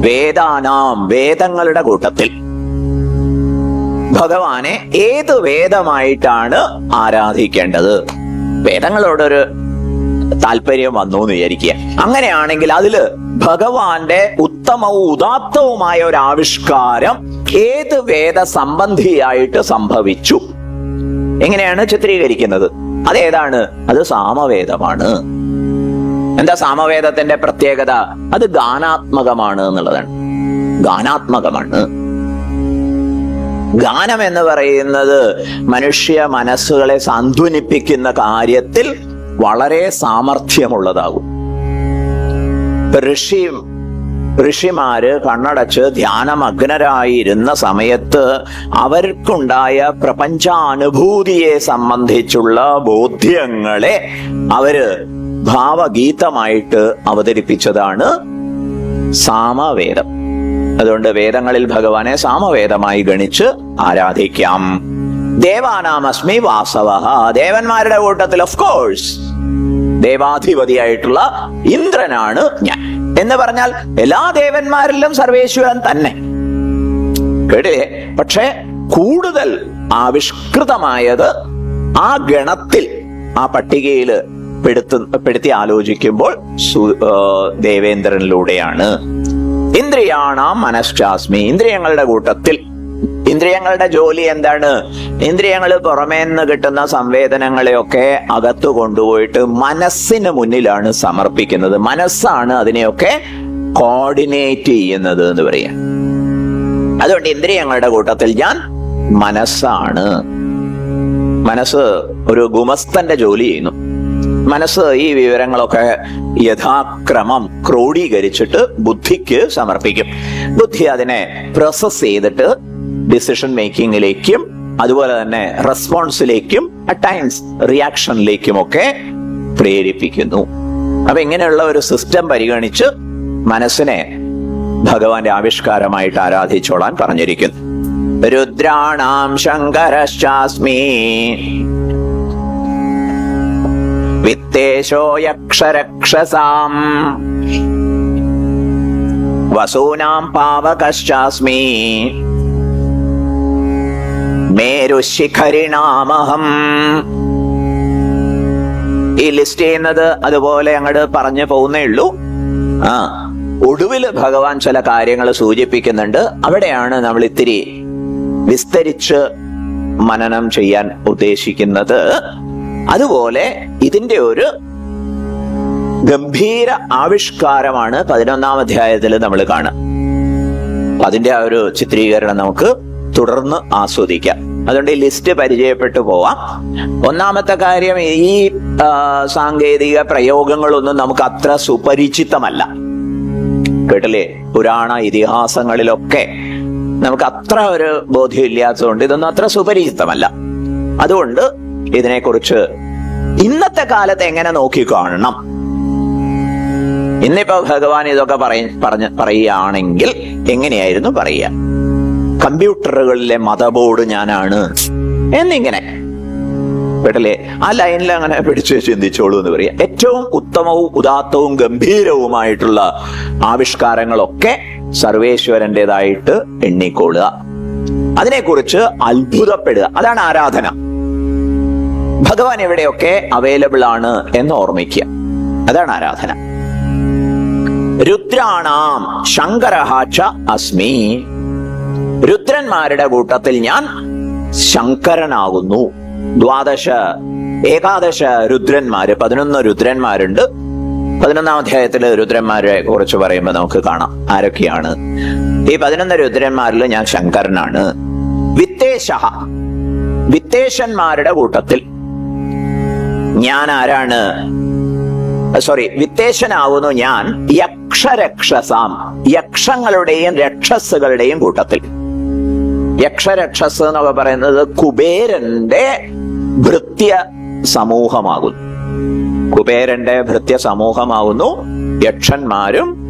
വേദാനാം വേദങ്ങളുടെ കൂട്ടത്തിൽ ഭഗവാനെ ഏത് വേദമായിട്ടാണ് ആരാധിക്കേണ്ടത് വേദങ്ങളോടൊരു താല്പര്യം വന്നു എന്ന് വിചാരിക്കുക അങ്ങനെയാണെങ്കിൽ അതില് ഭഗവാന്റെ ഉത്തമവും ഉദാത്തവുമായ ഒരു ആവിഷ്കാരം ഏത് വേദ സംബന്ധിയായിട്ട് സംഭവിച്ചു എങ്ങനെയാണ് ചിത്രീകരിക്കുന്നത് അതേതാണ് അത് സാമവേദമാണ് എന്താ സാമവേദത്തിന്റെ പ്രത്യേകത അത് ഗാനാത്മകമാണ് എന്നുള്ളതാണ് ഗാനാത്മകമാണ് ഗാനം എന്ന് പറയുന്നത് മനുഷ്യ മനസ്സുകളെ സാന്ത്വനിപ്പിക്കുന്ന കാര്യത്തിൽ വളരെ സാമർഥ്യമുള്ളതാകും ഇപ്പൊ ഋഷി ഋഷിമാര് കണ്ണടച്ച് ധ്യാനമഗ്നരായിരുന്ന സമയത്ത് അവർക്കുണ്ടായ പ്രപഞ്ചാനുഭൂതിയെ സംബന്ധിച്ചുള്ള ബോധ്യങ്ങളെ അവര് ഭാവഗീതമായിട്ട് അവതരിപ്പിച്ചതാണ് സാമവേദം അതുകൊണ്ട് വേദങ്ങളിൽ ഭഗവാനെ സാമവേദമായി ഗണിച്ച് ആരാധിക്കാം ദേവാനാമസ്മി വാസവ ദേവന്മാരുടെ കൂട്ടത്തിൽ ഓഫ് കോഴ്സ് ദേവാധിപതിയായിട്ടുള്ള ഇന്ദ്രനാണ് ഞാൻ എന്ന് പറഞ്ഞാൽ എല്ലാ ദേവന്മാരിലും സർവേശ്വരൻ തന്നെ കേട്ടില്ലേ പക്ഷെ കൂടുതൽ ആവിഷ്കൃതമായത് ആ ഗണത്തിൽ ആ പട്ടികയിൽ പെടുത്തു പെടുത്തി ആലോചിക്കുമ്പോൾ സു- ആ, ദേവേന്ദ്രനിലൂടെയാണ് ഇന്ദ്രിയാണാം മനഃശാസ്മി ഇന്ദ്രിയങ്ങളുടെ കൂട്ടത്തിൽ ഇന്ദ്രിയങ്ങളുടെ ജോലി എന്താണ് ഇന്ദ്രിയങ്ങൾ പുറമേ നിന്ന് കിട്ടുന്ന സംവേദനങ്ങളെയൊക്കെ അകത്തു കൊണ്ടുപോയിട്ട് മനസ്സിന് മുന്നിലാണ് സമർപ്പിക്കുന്നത് മനസ്സാണ് അതിനെയൊക്കെ കോർഡിനേറ്റ് ചെയ്യുന്നത് എന്ന് പറയാം അതുകൊണ്ട് ഇന്ദ്രിയങ്ങളുടെ കൂട്ടത്തിൽ ഞാൻ മനസ്സാണ് മനസ്സ് ഒരു ഗുമസ്തന്റെ ജോലി ചെയ്യുന്നു മനസ്സ് ഈ വിവരങ്ങളൊക്കെ യഥാക്രമം ക്രോഡീകരിച്ചിട്ട് ബുദ്ധിക്ക് സമർപ്പിക്കും ബുദ്ധി അതിനെ പ്രോസസ് ചെയ്തിട്ട് ഡിസിഷൻ മേക്കിങ്ങിലേക്കും അതുപോലെ തന്നെ റെസ്പോൺസിലേക്കും അറ്റ് ടൈംസ് റിയാക്ഷനിലേക്കും ഒക്കെ പ്രേരിപ്പിക്കുന്നു അപ്പൊ ഇങ്ങനെയുള്ള ഒരു സിസ്റ്റം പരിഗണിച്ച് മനസ്സിനെ ഭഗവാന്റെ ആവിഷ്കാരമായിട്ട് ആരാധിച്ചോളാൻ പറഞ്ഞിരിക്കുന്നു രുദ്രാണാം ശങ്കരശ്ചാസ്മി വിത്തേശോ യക്ഷരക്ഷസാം വസൂനാം പാവകശ്ചാസ്മി മേരുശിഖരിണാമഹം ഈ ലിസ്റ്റ് ചെയ്യുന്നത് അതുപോലെ അങ്ങോട്ട് പറഞ്ഞു പോകുന്നേ ഉള്ളൂ ആ ഒടുവില് ഭഗവാൻ ചില കാര്യങ്ങൾ സൂചിപ്പിക്കുന്നുണ്ട് അവിടെയാണ് നമ്മൾ ഇത്തിരി വിസ്തരിച്ച് മനനം ചെയ്യാൻ ഉദ്ദേശിക്കുന്നത് അതുപോലെ ഇതിന്റെ ഒരു ഗംഭീര ആവിഷ്കാരമാണ് പതിനൊന്നാം അധ്യായത്തിൽ നമ്മൾ കാണുക അപ്പൊ അതിന്റെ ആ ഒരു ചിത്രീകരണം നമുക്ക് തുടർന്ന് ആസ്വദിക്കാം അതുകൊണ്ട് ഈ ലിസ്റ്റ് പരിചയപ്പെട്ടു പോവാം ഒന്നാമത്തെ കാര്യം ഈ ആ, സാങ്കേതിക പ്രയോഗങ്ങളൊന്നും നമുക്ക് അത്ര സുപരിചിതമല്ല കേട്ടില്ലേ പുരാണ ഇതിഹാസങ്ങളിലൊക്കെ നമുക്ക് അത്ര ഒരു ബോധ്യമില്ലാത്തതുകൊണ്ട് ഇതൊന്നും അത്ര സുപരിചിതമല്ല അതുകൊണ്ട് ഇതിനെക്കുറിച്ച് ഇന്നത്തെ കാലത്ത് എങ്ങനെ നോക്കിക്കാണണം ഇന്നിപ്പോ ഭഗവാൻ ഇതൊക്കെ പറയ പറഞ്ഞ പറയുകയാണെങ്കിൽ എങ്ങനെയായിരുന്നു പറയുക കമ്പ്യൂട്ടറുകളിലെ മദർ ബോർഡ് ഞാനാണ് എന്നിങ്ങനെ കേട്ടല്ലേ ആ ലൈനിൽ അങ്ങനെ പിടിച്ച് ചിന്തിച്ചോളൂ എന്ന് പറയാം ഏറ്റവും ഉത്തമവും ഉദാത്തവും ഗംഭീരവുമായിട്ടുള്ള ആവിഷ്കാരങ്ങളൊക്കെ സർവേശ്വരന്റേതായിട്ട് എണ്ണിക്കൊള്ളുക അതിനെക്കുറിച്ച് അത്ഭുതപ്പെടുക അതാണ് ആരാധന ഭഗവാൻ എവിടെയൊക്കെ അവൈലബിൾ ആണ് എന്ന് ഓർമ്മിക്കുക അതാണ് ആരാധന രുദ്രാണാം ശങ്കരഹാച്ച അസ്മി രുദ്രന്മാരുടെ കൂട്ടത്തിൽ ഞാൻ ശങ്കരനാകുന്നു ദ്വാദശ ഏകാദശ രുദ്രന്മാര് പതിനൊന്ന് രുദ്രന്മാരുണ്ട് പതിനൊന്നാം അധ്യായത്തില് രുദ്രന്മാരെ കുറിച്ച് പറയുമ്പോൾ നമുക്ക് കാണാം ആരൊക്കെയാണ് ഈ പതിനൊന്ന് രുദ്രന്മാരിൽ ഞാൻ ശങ്കരനാണ് വിത്തേശ വിത്തേശന്മാരുടെ കൂട്ടത്തിൽ ഞാൻ ആരാണ് സോറി വിത്തേശനാവുന്നു ഞാൻ യക്ഷരക്ഷസാം യക്ഷങ്ങളുടെയും രക്ഷസുകളുടെയും കൂട്ടത്തിൽ യക്ഷരക്ഷസ് എന്നൊക്കെ പറയുന്നത് കുബേരന്റെ ഭൃത്യ സമൂഹമാകുന്നു കുബേരന്റെ ഭൃത്യ സമൂഹമാകുന്നു യക്ഷന്മാരും